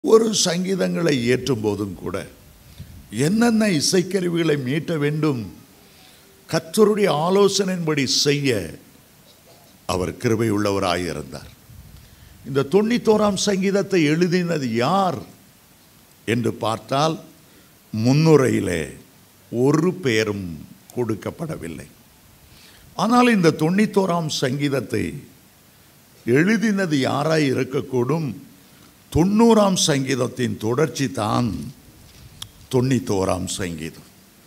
ஒரு சங்கீதங்களை இயற்றும் போதும் கூட என்னென்ன இசைக்கருவிகளை மீட்ட வேண்டும் கர்த்தருடைய ஆலோசனையின்படி செய்ய அவர் கிருபை உள்ளவராயிருந்தார் இந்த தொண்ணூத்தோராம் சங்கீதத்தை எழுதினது யார் என்று பார்த்தால் முன்னுரையிலே ஒரு பெயரும் கொடுக்கப்படவில்லை ஆனால் இந்த தொண்ணூத்தோராம் சங்கீதத்தை எழுதினது யாராய் இருக்கக்கூடும் தொண்ணூறாம் சங்கீதத்தின் தொடர்ச்சி தான் தொண்ணூத்தோராம் சங்கீதம்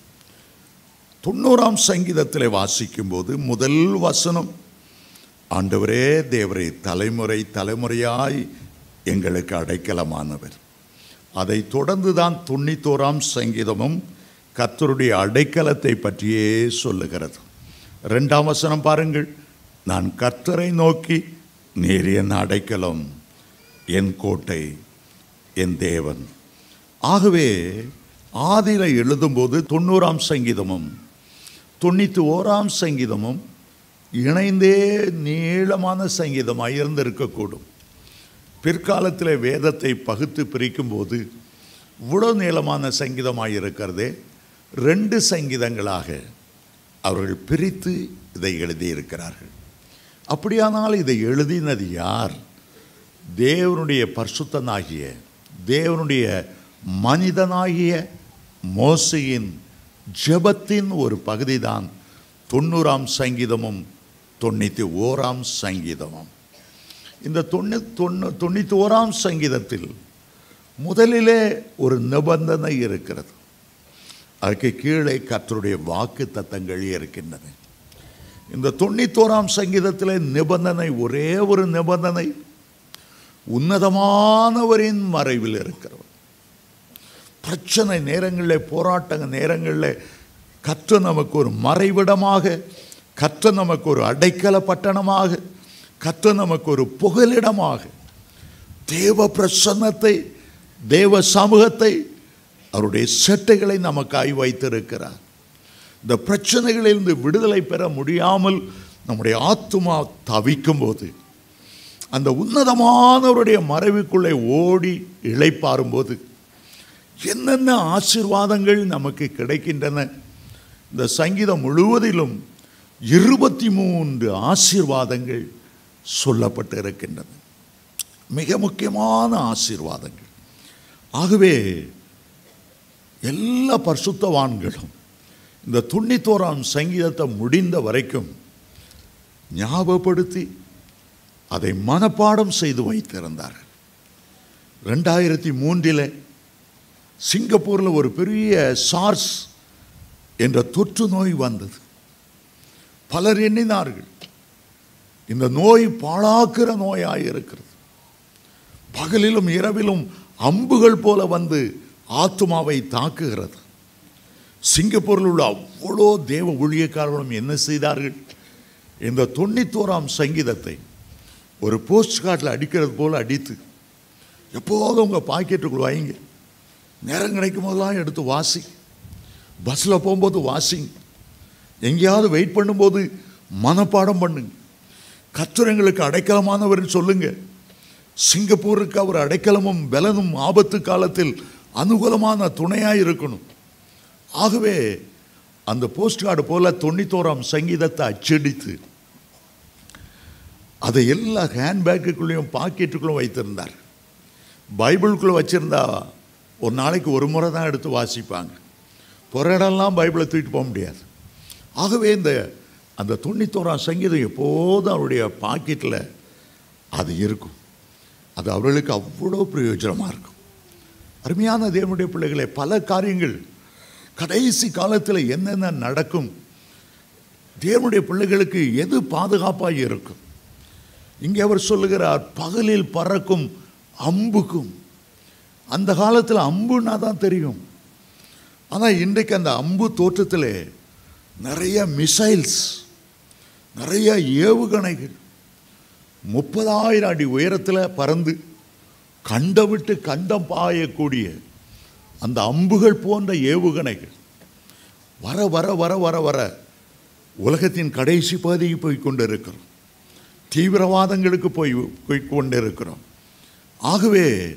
தொண்ணூறாம் சங்கீதத்தில் வாசிக்கும்போது முதல் வசனம் ஆண்டவரே தேவரே தலைமுறை தலைமுறையாய் எங்களுக்கு அடைக்கலமானவர் அதை தொடர்ந்து தான் தொண்ணூத்தோராம் சங்கீதமும் கர்த்தருடைய அடைக்கலத்தை பற்றியே சொல்லுகிறது ரெண்டாம் வசனம் பாருங்கள் நான் கர்த்தரை நோக்கி நீர் என் அடைக்கலம் என் கோட்டை என் தேவன் ஆகவே ஆதியில் எழுதும்போது தொண்ணூறாம் சங்கீதமும் தொண்ணூற்றி ஓராம் சங்கீதமும் இணைந்தே நீளமான சங்கீதமாக இருந்திருக்கக்கூடும் பிற்காலத்தில் வேதத்தை பகுத்து பிரிக்கும்போது இவ்வளோ நீளமான சங்கீதமாக இருக்கிறதே ரெண்டு சங்கீதங்களாக அவர்கள் பிரித்து இதை எழுதியிருக்கிறார்கள் அப்படியானால் இதை எழுதினது யார் தேவனுடைய பரிசுத்தனாகிய தேவனுடைய மனிதனாகிய மோசையின் ஜெபத்தின் ஒரு பகுதிதான் தொண்ணூறாம் சங்கீதமும் தொண்ணூற்றி ஓராம் சங்கீதமும் இந்த தொண்ணூ தொண்ணூ தொண்ணூற்றி ஓராம் சங்கீதத்தில் முதலிலே ஒரு நிபந்தனை இருக்கிறது அதுக்கு கீழே கர்த்தருடைய வாக்கு தத்தங்கள் இருக்கின்றன இந்த தொண்ணூத்தோராம் சங்கீதத்தில் நிபந்தனை ஒரே ஒரு நிபந்தனை உன்னதமானவரின் மறைவில் இருக்கிறவர் பிரச்சனை நேரங்களில் போராட்ட நேரங்களில் கற்று நமக்கு ஒரு மறைவிடமாக கற்று நமக்கு ஒரு அடைக்கல பட்டணமாக கற்று நமக்கு ஒரு புகலிடமாக தேவ பிரசன்னத்தை தேவ சமூகத்தை அவருடைய செட்டைகளை நமக்காய் வைத்திருக்கிறார் இந்த பிரச்சனைகளிலிருந்து விடுதலை பெற முடியாமல் நம்முடைய ஆத்துமா தவிக்கும் போது அந்த உன்னதமானவருடைய மறைவுக்குள்ளே ஓடி இழைப்பாரும்போது என்னென்ன ஆசீர்வாதங்கள் நமக்கு கிடைக்கின்றன இந்த சங்கீதம் முழுவதிலும் இருபத்தி மூன்று ஆசீர்வாதங்கள் சொல்லப்பட்டு இருக்கின்றன மிக முக்கியமான ஆசீர்வாதங்கள் ஆகவே எல்லா பரிசுத்தவான்களும் இந்த தொண்ணூத்தோராம் சங்கீதத்தை முடிந்த வரைக்கும் ஞாபகப்படுத்தி அதை மனப்பாடம் செய்து வைத்திருந்தார்கள் ரெண்டாயிரத்தி மூன்றில் சிங்கப்பூரில் ஒரு பெரிய சார்ஸ் என்ற தொற்று நோய் வந்தது பலர் எண்ணினார்கள் இந்த நோய் பாழாக்கிற நோயாக இருக்கிறது பகலிலும் இரவிலும் அம்புகள் போல வந்து ஆத்மாவை தாக்குகிறது சிங்கப்பூரில் உள்ள அவ்வளோ தேவ ஊழியக்காரர்களும் என்ன செய்தார்கள் இந்த தொண்ணூத்தோராம் சங்கீதத்தை ஒரு போஸ்ட் கார்டில் அடிக்கிறது போல் அடித்து எப்போதும் உங்கள் பாக்கெட்டுக்குள்ள வைங்க நேரம் கிடைக்கும் போதெல்லாம் எடுத்து வாசி பஸ்ஸில் போகும்போது வாசிங்க எங்கேயாவது வெயிட் பண்ணும்போது மனப்பாடம் பண்ணுங்க கத்துரங்களுக்கு அடைக்கலமானவர் சொல்லுங்க சிங்கப்பூருக்கு அவர் அடைக்கலமும் பலனும் ஆபத்து காலத்தில் அனுகூலமான துணையாக இருக்கணும் ஆகவே அந்த போஸ்ட் கார்டு போல தொண்ணூத்தோராம் சங்கீதத்தை அச்சடித்து அதை எல்லா ஹேண்ட்பேக்குள்ளேயும் பாக்கெட்டுக்குள்ளும் வைத்திருந்தார் பைபிளுக்குள்ளே வச்சுருந்தா ஒரு நாளைக்கு ஒரு முறை தான் எடுத்து வாசிப்பாங்க போகிற இடம்லாம் பைபிளை தூக்கிட்டு போக முடியாது ஆகவே இந்த அந்த தொண்ணூத்தோராம் சங்கீதம் எப்போதும் அவருடைய பாக்கெட்டில் அது இருக்கும் அது அவர்களுக்கு அவ்வளோ பிரயோஜனமாக இருக்கும் அருமையான தேவனுடைய பிள்ளைகளை பல காரியங்கள் கடைசி காலத்தில் என்னென்ன நடக்கும் தேவனுடைய பிள்ளைகளுக்கு எது பாதுகாப்பாக இருக்கும் இங்கே அவர் சொல்லுகிறார் பகலில் பறக்கும் அம்புக்கும் அந்த காலத்தில் அம்புன்னா தான் தெரியும் ஆனால் இன்றைக்கு அந்த அம்பு தோற்றத்தில் நிறைய மிசைல்ஸ் நிறைய ஏவுகணைகள் முப்பதாயிரம் அடி உயரத்தில் பறந்து கண்ட விட்டு கண்டம் பாயக்கூடிய அந்த அம்புகள் போன்ற ஏவுகணைகள் வர வர வர வர வர உலகத்தின் கடைசி பகுதிக்கு போய் கொண்டிருக்கிறோம் தீவிரவாதங்களுக்கு போய் போய் கொண்டிருக்கிறோம் ஆகவே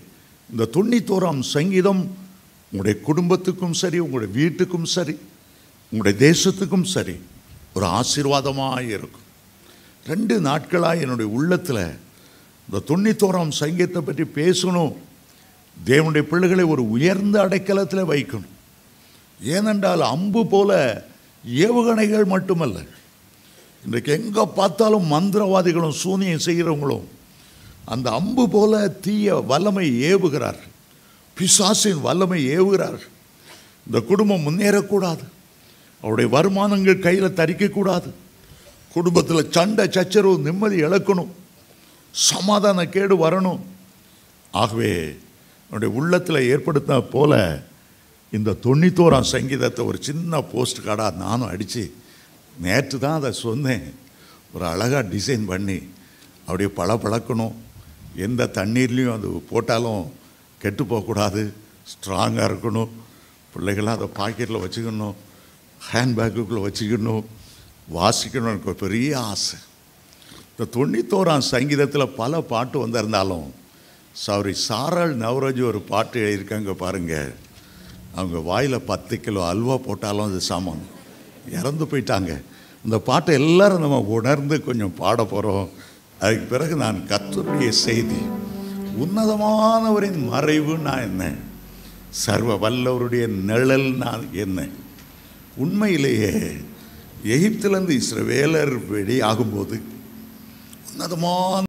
இந்த தொண்ணூத்தோராம் சங்கீதம் உங்களுடைய குடும்பத்துக்கும் சரி உங்களுடைய வீட்டுக்கும் சரி உங்களுடைய தேசத்துக்கும் சரி ஒரு ஆசீர்வாதமாக இருக்கும் ரெண்டு நாட்களாக என்னுடைய உள்ளத்தில் இந்த தொண்ணூத்தோராம் சங்கீதத்தை பற்றி பேசணும் தேவனுடைய பிள்ளைகளை ஒரு உயர்ந்த அடைக்கலத்தில் வைக்கணும் ஏனென்றால் அம்பு போல ஏவுகணைகள் மட்டுமல்ல இன்றைக்கு எங்கே பார்த்தாலும் மந்திரவாதிகளும் சூனியம் செய்கிறவங்களும் அந்த அம்பு போல தீய வல்லமை ஏவுகிறார் பிசாசின் வல்லமை ஏவுகிறார் இந்த குடும்பம் முன்னேறக்கூடாது அவருடைய வருமானங்கள் கையில் தரிக்கக்கூடாது குடும்பத்தில் சண்டை சச்சரவு நிம்மதி இழக்கணும் சமாதான கேடு வரணும் ஆகவே என்னுடைய உள்ளத்தில் ஏற்படுத்தின போல இந்த தொண்ணூத்தோராம் சங்கீதத்தை ஒரு சின்ன போஸ்ட் கார்டாக நானும் அடித்து நேற்று தான் அதை சொன்னேன் ஒரு அழகாக டிசைன் பண்ணி அப்படியே பள பழக்கணும் எந்த தண்ணீர்லேயும் அது போட்டாலும் கெட்டு போகக்கூடாது ஸ்ட்ராங்காக இருக்கணும் பிள்ளைகளாம் அதை பாக்கெட்டில் வச்சுக்கணும் ஹேண்ட்பேக்குக்குள்ளே வச்சுக்கணும் வாசிக்கணும் எனக்கு ஒரு பெரிய ஆசை இந்த தொண்ணூத்தோராம் சங்கீதத்தில் பல பாட்டு வந்திருந்தாலும் சாரி சாரல் நவரோஜி ஒரு பாட்டு எழுதியிருக்காங்க பாருங்கள் அவங்க வாயில் பத்து கிலோ அல்வா போட்டாலும் அது சமம் இறந்து போயிட்டாங்க இந்த பாட்டை எல்லாரும் நம்ம உணர்ந்து கொஞ்சம் பாட போகிறோம் அதுக்கு பிறகு நான் கத்தருடைய செய்தி உன்னதமானவரின் மறைவு நான் என்ன சர்வ வல்லவருடைய நிழல் நான் என்ன உண்மையிலேயே எகிப்திலிருந்து இஸ்ரவேலர் வெளியாகும்போது உன்னதமான